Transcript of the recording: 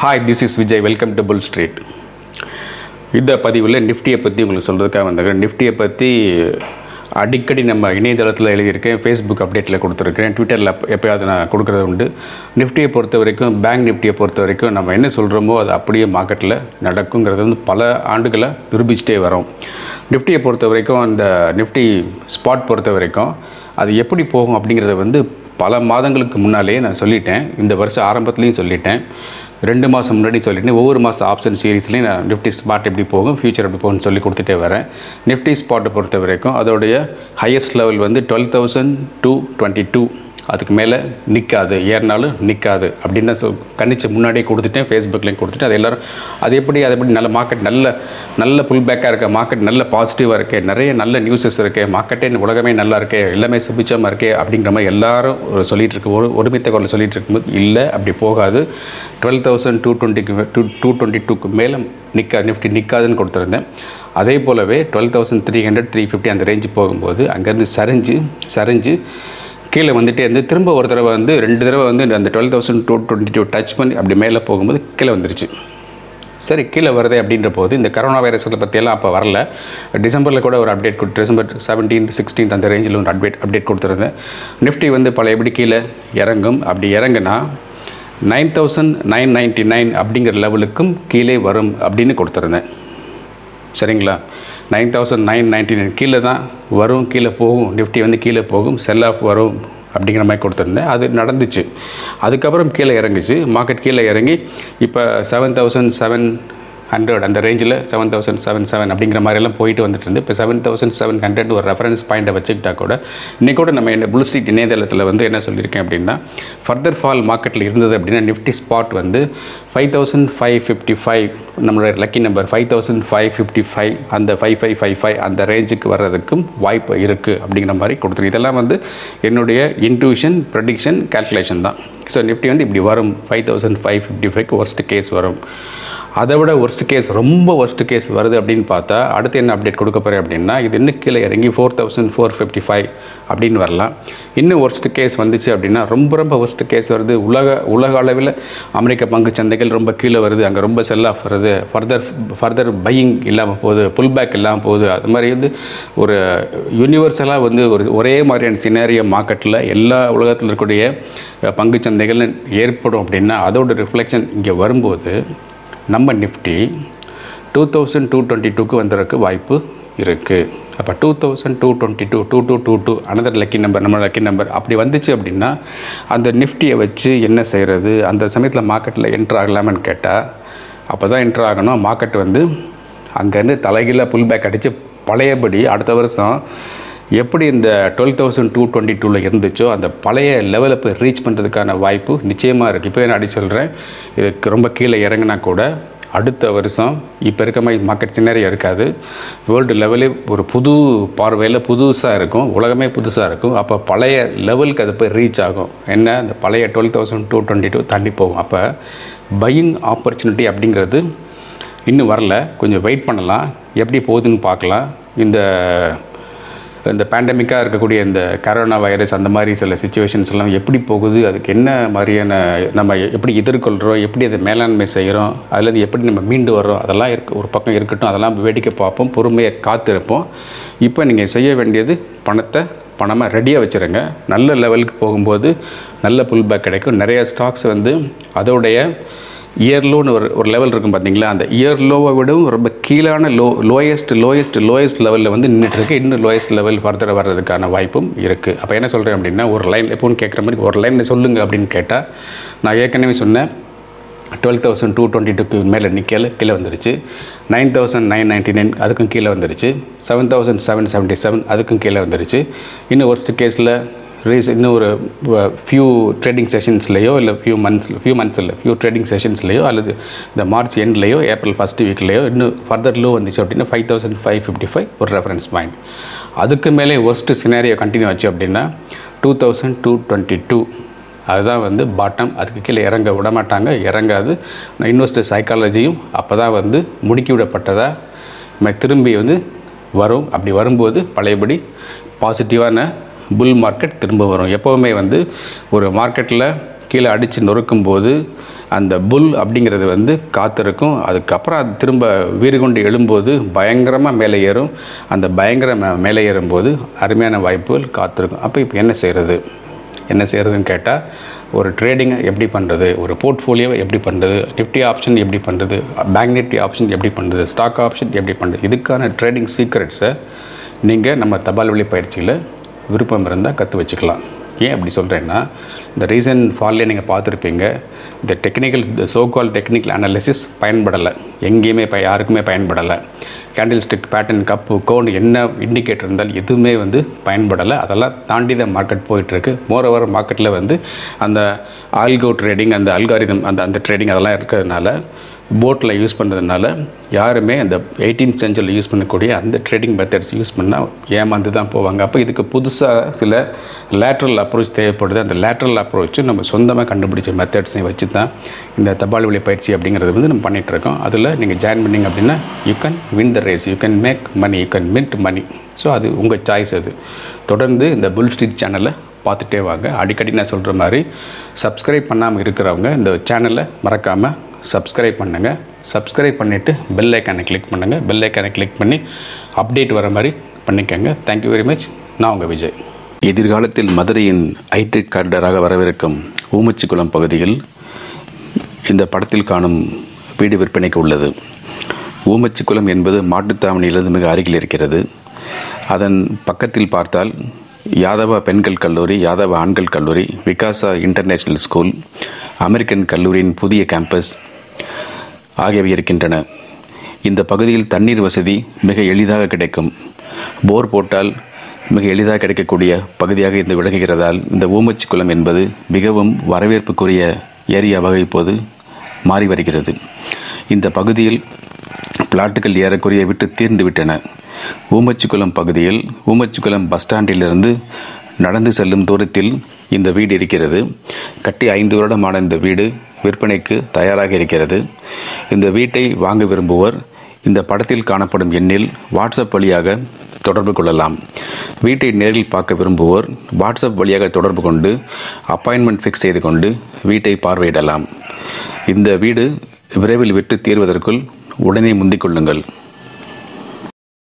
hi this is Vijay welcome to bull street இந்த பதிவில் நிஃப்டியை பற்றி உங்களுக்கு சொல்கிறதுக்காக வந்திருக்கேன் நிஃப்டியை பற்றி அடிக்கடி நம்ம இணையதளத்தில் எழுதியிருக்கேன் ஃபேஸ்புக் அப்டேட்டில் கொடுத்துருக்கேன் ட்விட்டரில் எப்போயாவது நான் கொடுக்குறது உண்டு நிஃப்டியை பொறுத்த வரைக்கும் பேங்க் நிஃப்டியை பொறுத்த வரைக்கும் நம்ம என்ன சொல்கிறோமோ அது அப்படியே மார்க்கெட்டில் நடக்குங்கிறது வந்து பல ஆண்டுகளை நிரூபிச்சிட்டே வரோம் நிஃப்டியை பொறுத்த வரைக்கும் அந்த நிஃப்டி ஸ்பாட் பொறுத்த வரைக்கும் அது எப்படி போகும் அப்படிங்கிறத வந்து பல மாதங்களுக்கு முன்னாலே நான் சொல்லிட்டேன் இந்த வருஷம் ஆரம்பத்துலேயும் சொல்லிட்டேன் ரெண்டு மாதம் முன்னாடி சொல்லிட்டேன் ஒவ்வொரு மாதம் ஆப்ஷன் சீரீஸ்லேயும் நான் நிஃப்டி ஸ்பாட் எப்படி போகும் ஃபியூச்சர் எப்படி போகும்னு சொல்லி கொடுத்துட்டே வரேன் நிஃப்டி ஸ்பாட்டை பொறுத்த வரைக்கும் அதோடைய ஹையஸ்ட் லெவல் வந்து twelve thousand two twenty two அதுக்கு மேலே நிற்காது ஏறினாலும் நிற்காது அப்படின்னு தான் சொல் கணிச்சு முன்னாடியே கொடுத்துட்டேன் ஃபேஸ்புக்லேயும் கொடுத்துட்டேன் அது எல்லோரும் அது எப்படி அது எப்படி நல்ல மார்க்கெட் நல்ல நல்ல புல் பேக்காக இருக்க மார்க்கெட் நல்ல பாசிட்டிவாக இருக்கே நிறைய நல்ல நியூஸஸ் இருக்கே மார்க்கெட்டே உலகமே நல்லா இருக்கே எல்லாமே சுபிச்சமாக இருக்கே அப்படிங்கிற மாதிரி எல்லாரும் ஒரு சொல்லிட்டு இருக்கு ஒரு ஒருமித்த குரல் சொல்லிட்டு இருக்கும்போது இல்லை அப்படி போகாது டுவெல் தௌசண்ட் டூ டுவெண்ட்டிக்கு டூ டூ டுவெண்ட்டி டூக்கு மேலே நிற்கா நிஃப்டி நிற்காதுன்னு கொடுத்துருந்தேன் அதே போலவே twelve thousand three hundred three fifty அந்த ரேஞ்சு போகும்போது அங்கேருந்து சரிஞ்சு சரிஞ்சு கீழே வந்துட்டே இருந்து திரும்ப ஒரு தடவை வந்து ரெண்டு தடவை வந்து அந்த twelve thousand two twenty two touch பண்ணி அப்படி மேலே போகும்போது கீழே வந்துருச்சு சரி கீழே வருது அப்படின்ற போது இந்த கரோனா வைரஸை பற்றியெல்லாம் அப்போ வரல டிசம்பரில் கூட ஒரு அப்டேட் கொடுத்து டிசம்பர் செவன்டீன்த் சிக்ஸ்டீன்த் அந்த ரேஞ்சில் ஒரு அப்டேட் அப்டேட் கொடுத்துருந்தேன் நிஃப்டி வந்து பல எப்படி கீழே இறங்கும் அப்படி இறங்குனா nine thousand nine ninety nine அப்படிங்கிற லெவலுக்கும் கீழே வரும் அப்படின்னு கொடுத்துருந்தேன் சரிங்களா nine thousand nine ninety nine கீழே தான் வரும் கீழே போகும் நிஃப்டி வந்து கீழே போகும் செல் ஆஃப் வரும் அப்படிங்கிற மாதிரி கொடுத்துருந்தேன் அது நடந்துச்சு அதுக்கப்புறம் கீழே இறங்குச்சு மார்க்கெட் கீழே இறங்கி இப்போ செவன் தௌசண்ட் செவன் ஹண்ட்ரட் அந்த ரேஞ்சில் செவன் தௌசண்ட் செவன் செவன் அப்படிங்கிற மாதிரிலாம் போயிட்டு வந்துட்டு இருந்து இப்போ செவன் தௌசண்ட் செவன் ஹண்ட்ரட் ஒரு ரெஃபரன்ஸ் பாயிண்ட்டை வச்சுக்கிட்டா கூட இன்றைக்கி கூட நம்ம என்ன புல் ஸ்ட்ரீட் இணையதளத்தில் வந்து என்ன சொல்லியிருக்கேன் அப்படின்னா ஃபர்தர் ஃபால் மார்க்கெட்டில் இருந்தது அப்படின்னா நிஃப்டி ஸ்பாட் வந்து five thousand five fifty five நம்மளோட lucky number five thousand five fifty five அந்த ஃபைவ் ஃபைவ் ஃபைவ் ஃபைவ் அந்த ரேஞ்சுக்கு வர்றதுக்கும் வாய்ப்பு இருக்குது அப்படிங்கிற மாதிரி கொடுத்துருக்கு இதெல்லாம் வந்து என்னுடைய இன்ட்யூஷன் ப்ரடிக்ஷன் கேல்குலேஷன் தான் ஸோ நிஃப்டி வந்து இப்படி வரும் ஃபைவ் தௌசண்ட் ஃபைவ் ஃபிஃப்டி ஃபைவ்க்கு ஒர்ஸ்ட் கேஸ் வரும் அதை விட ஒர்ஸ்ட் கேஸ் ரொம்ப ஒர்ஸ்ட் கேஸ் வருது அப்படின்னு பார்த்தா அடுத்து என்ன அப்டேட் கொடுக்க போகிறேன் அப்படின்னா இது இன்னும் கீழே இறங்கி four thousand four fifty five அப்படின்னு வரலாம் இன்னும் ஒர்ஸ்ட் கேஸ் வந்துச்சு அப்படின்னா ரொம்ப ரொம்ப ஒர்ஸ்ட் கேஸ் வருது உலக உலக அளவில் அமெரிக்க பங்கு சந்தைகள் ரொம்ப கீழே வருது அங்கே ரொம்ப செல் ஆஃப் வருது ஃபர்தர் ஃபர்தர் பையிங் இல்லாமல் போகுது புல் பேக் இல்லாமல் போகுது அது மாதிரி வந்து ஒரு யூனிவர்சலாக வந்து ஒரு ஒரே மாதிரியான சினாரியோ மார்க்கெட்டில் எல்லா உலகத்தில் இருக்கக்கூடிய பங்கு சந்தைகள் ஏற்படும் அப்படின்னா அதோட ரிஃப்ளெக்ஷன் இங்கே வரும்போது நம்ம Nifty two thousand two twenty டூக்கு வந்ததுக்கு வாய்ப்பு இருக்குது அப்போ two thousand two twenty two two two two two another lucky number நம்ம லக்கி நம்பர் அப்படி வந்துச்சு அப்படின்னா அந்த நிஃப்டியை வச்சு என்ன செய்கிறது அந்த சமயத்தில் மார்க்கெட்டில் என்ட்ரு ஆகலாமான்னு கேட்டால் அப்போ தான் என்ட்ரு ஆகணும் மார்க்கெட் வந்து அங்கேருந்து தலைகீழ புல் பேக் அடித்து பழையபடி அடுத்த வருஷம் எப்படி இந்த டுவெல் தௌசண்ட் டூ டுவெண்ட்டி டூவில் இருந்துச்சோ அந்த பழைய லெவலை போய் ரீச் பண்ணுறதுக்கான வாய்ப்பு நிச்சயமாக இருக்குது இப்போ நான் அடி சொல்கிறேன் இதுக்கு ரொம்ப கீழே இறங்கினா கூட அடுத்த வருஷம் இப்போ இருக்க மாதிரி மார்க்கெட் சின்னறியா இருக்காது வேர்ல்டு லெவலே ஒரு புது பார்வையில் புதுசாக இருக்கும் உலகமே புதுசாக இருக்கும் அப்போ பழைய லெவலுக்கு அது போய் ரீச் ஆகும் என்ன அந்த பழைய twelve thousand two twenty two தாண்டி போகும் அப்போ பையிங் ஆப்பர்ச்சுனிட்டி அப்படிங்கிறது இன்னும் வரல கொஞ்சம் வெயிட் பண்ணலாம் எப்படி போகுதுன்னு பார்க்கலாம் இந்த இந்த பேண்டமிக்காக இருக்கக்கூடிய இந்த கரோனா வைரஸ் அந்த மாதிரி சில சுச்சுவேஷன்ஸ் எல்லாம் எப்படி போகுது அதுக்கு என்ன மாதிரியான நம்ம எப்படி எதிர்கொள்கிறோம் எப்படி அதை மேலாண்மை செய்கிறோம் அதுலேருந்து எப்படி நம்ம மீண்டு வர்றோம் அதெல்லாம் இருக்கு ஒரு பக்கம் இருக்கட்டும் அதெல்லாம் வேடிக்கை பார்ப்போம் பொறுமையை காத்திருப்போம் இப்போ நீங்கள் செய்ய வேண்டியது பணத்தை பணமாக ரெடியாக வச்சுருங்க நல்ல லெவலுக்கு போகும்போது நல்ல புல் பேக் கிடைக்கும் நிறைய ஸ்டாக்ஸ் வந்து அதோடைய இயர் லோன்னு ஒரு ஒரு லெவல் இருக்கும் பார்த்தீங்களா அந்த இயர் லோவை விடவும் ரொம்ப கீழான லோ லோயஸ்ட் லோயஸ்ட் லோயஸ்ட் லெவலில் வந்து நின்றுட்டுருக்கு இன்னும் லோயஸ்ட் லெவல் ஃபர்தர் வர்றதுக்கான வாய்ப்பும் இருக்குது அப்போ என்ன சொல்கிறேன் அப்படின்னா ஒரு லைன் எப்போன்னு கேட்குற மாதிரி ஒரு லைனில் சொல்லுங்கள் அப்படின்னு கேட்டால் நான் ஏற்கனவே சொன்னேன் டுவெல் தௌசண்ட் டூ டுவெண்ட்டி டூக்கு மேலே நிற்கல கீழே வந்துருச்சு nine thousand nine ninety nine அதுக்கும் கீழே வந்துருச்சு seven thousand seven seventy seven அதுக்கும் கீழே வந்துருச்சு இன்னும் ஒர்ஸ்ட் கேஸில் ரீஸ் இன்னும் ஒரு ஃபியூ ட்ரேடிங் செஷன்ஸ்லேயோ இல்லை ஃபியூ மந்த்ஸ் ஃபியூ மந்த்ஸ் இல்லை ஃபியூ ட்ரேடிங் செஷன்ஸ்லேயோ அல்லது இந்த மார்ச் எண்ட்லேயோ ஏப்ரல் ஃபஸ்ட் வீக்லேயோ இன்னும் ஃபர்தர் லோ வந்துச்சு அப்படின்னா five thousand five fifty five ஒரு ரெஃபரன்ஸ் பாயிண்ட் அதுக்கு மேலே ஒர்ஸ்ட் சினாரியோ கண்டினியூ ஆச்சு அப்படின்னா two thousand two twenty two அதுதான் வந்து பாட்டம் அதுக்கு கீழே இறங்க விட மாட்டாங்க இறங்காது இன்வெஸ்டர் சைக்காலஜியும் அப்போ தான் வந்து முடுக்கி விடப்பட்டதாக நம்ம திரும்பி வந்து வரும் அப்படி வரும்போது பழையபடி பாசிட்டிவான புல் மார்க்கெட் திரும்ப வரும் எப்போவுமே வந்து ஒரு மார்க்கெட்டில் கீழே அடித்து நொறுக்கும் போது அந்த புல் அப்படிங்கிறது வந்து காத்திருக்கும் அதுக்கப்புறம் அது திரும்ப வீறு கொண்டு எழும்போது பயங்கரமாக மேலே ஏறும் அந்த பயங்கர மே- மேலே ஏறும்போது அருமையான வாய்ப்புகள் காத்திருக்கும் அப்போ இப்போ என்ன செய்கிறது என்ன செய்கிறதுன்னு கேட்டால் ஒரு ட்ரேடிங்கை எப்படி பண்ணுறது ஒரு போர்ட்ஃபோலியோவை எப்படி பண்ணுறது நிஃப்டி ஆப்ஷன் எப்படி பண்ணுறது பேங்க் நிஃப்டி ஆப்ஷன் எப்படி பண்ணுறது ஸ்டாக் ஆப்ஷன் எப்படி பண்ணுறது இதுக்கான ட்ரேடிங் சீக்ரெட்ஸை நீங்கள் நம்ம தபால் வழி பயிற்சியில் விருப்பம் இருந்தால் கற்று வச்சுக்கலாம் ஏன் அப்படி சொல்கிறேன்னா இந்த ரீசன் ஃபால்லே நீங்கள் பார்த்துருப்பீங்க இந்த டெக்னிக்கல் இந்த சோகால் டெக்னிக்கல் அனாலிசிஸ் பயன்படலை எங்கேயுமே இப்போ யாருக்குமே பயன்படலை candle stick pattern cup cone என்ன இண்டிகேட்டர் இருந்தால் எதுவுமே வந்து பயன்படலை அதெல்லாம் தாண்டி தான் மார்க்கெட் போயிட்டுருக்கு மோரோவர் மார்க்கெட்டில் வந்து அந்த ஆல்கோ ட்ரேடிங் அந்த அல்காரிதம் அந்த அந்த ட்ரேடிங் அதெல்லாம் இருக்கிறதுனால போட்டில் யூஸ் பண்ணுறதுனால யாருமே அந்த எயிட்டீன் சென்ச்சுரியில் யூஸ் பண்ணக்கூடிய அந்த ட்ரேடிங் மெத்தட்ஸ் யூஸ் பண்ணால் ஏமாந்து தான் போவாங்க அப்போ இதுக்கு புதுசாக சில லேட்ரல் அப்ரோச் தேவைப்படுது அந்த லேட்ரல் அப்ரோச் நம்ம சொந்தமாக கண்டுபிடிச்ச மெத்தட்ஸையும் வச்சு தான் இந்த தபால் வழி பயிற்சி அப்படிங்கிறது வந்து நம்ம பண்ணிகிட்டு இருக்கோம் அதில் நீங்கள் ஜாயின் பண்ணீங்க அப்படின்னா you can win the race you can make money you can mint money so அது உங்கள் சாய்ஸ் அது தொடர்ந்து இந்த புல் ஸ்ட்ரீட் சேனலை பார்த்துட்டே வாங்க அடிக்கடி நான் சொல்கிற மாதிரி சப்ஸ்கிரைப் பண்ணாமல் இருக்கிறவங்க இந்த சேனலை மறக்காமல் சப்ஸ்கிரைப் பண்ணுங்கள் சப்ஸ்கிரைப் பண்ணிவிட்டு பெல் ஐக்கானை கிளிக் பண்ணுங்கள் பெல் ஐக்கானை கிளிக் பண்ணி அப்டேட் வர மாதிரி பண்ணிக்கோங்க தேங்க்யூ வெரி மச் நான் உங்கள் விஜய் எதிர்காலத்தில் மதுரையின் ஐடி கார்டராக வரவிருக்கும் ஊமச்சிக்குளம் பகுதியில் இந்த படத்தில் காணும் வீடு விற்பனைக்கு உள்ளது ஊமச்சிக்குளம் என்பது மாட்டுத்தாவணியிலிருந்து மிக அருகில் இருக்கிறது அதன் பக்கத்தில் பார்த்தால் யாதவா பெண்கள் கல்லூரி யாதவா ஆண்கள் கல்லூரி விகாசா இன்டர்நேஷனல் ஸ்கூல் அமெரிக்கன் கல்லூரியின் புதிய கேம்பஸ் ஆகியவை இருக்கின்றன இந்த பகுதியில் தண்ணீர் வசதி மிக எளிதாக கிடைக்கும் போர் போட்டால் மிக எளிதாக கிடைக்கக்கூடிய பகுதியாக இது விளங்குகிறதால் இந்த ஊமச்சி குளம் என்பது மிகவும் வரவேற்புக்குரிய ஏரியாவாக இப்போது மாறி வருகிறது இந்த பகுதியில் பிளாட்டுகள் ஏறக்குறைய விட்டு தீர்ந்து விட்டன ஊமச்சிக்குளம் பகுதியில் ஊமச்சிக்குளம் பஸ் ஸ்டாண்டிலிருந்து நடந்து செல்லும் தூரத்தில் இந்த வீடு இருக்கிறது கட்டி ஐந்து வருடமான இந்த வீடு விற்பனைக்கு தயாராக இருக்கிறது இந்த வீட்டை வாங்க விரும்புவோர் இந்த படத்தில் காணப்படும் எண்ணில் வாட்ஸ்அப் வழியாக தொடர்பு கொள்ளலாம் வீட்டை நேரில் பார்க்க விரும்புவோர் வாட்ஸ்அப் வழியாக தொடர்பு கொண்டு அப்பாயின்மெண்ட் ஃபிக்ஸ் செய்து கொண்டு வீட்டை பார்வையிடலாம் இந்த வீடு விரைவில் விட்டு தீர்வதற்குள் உடனே முந்திக் கொள்ளுங்கள்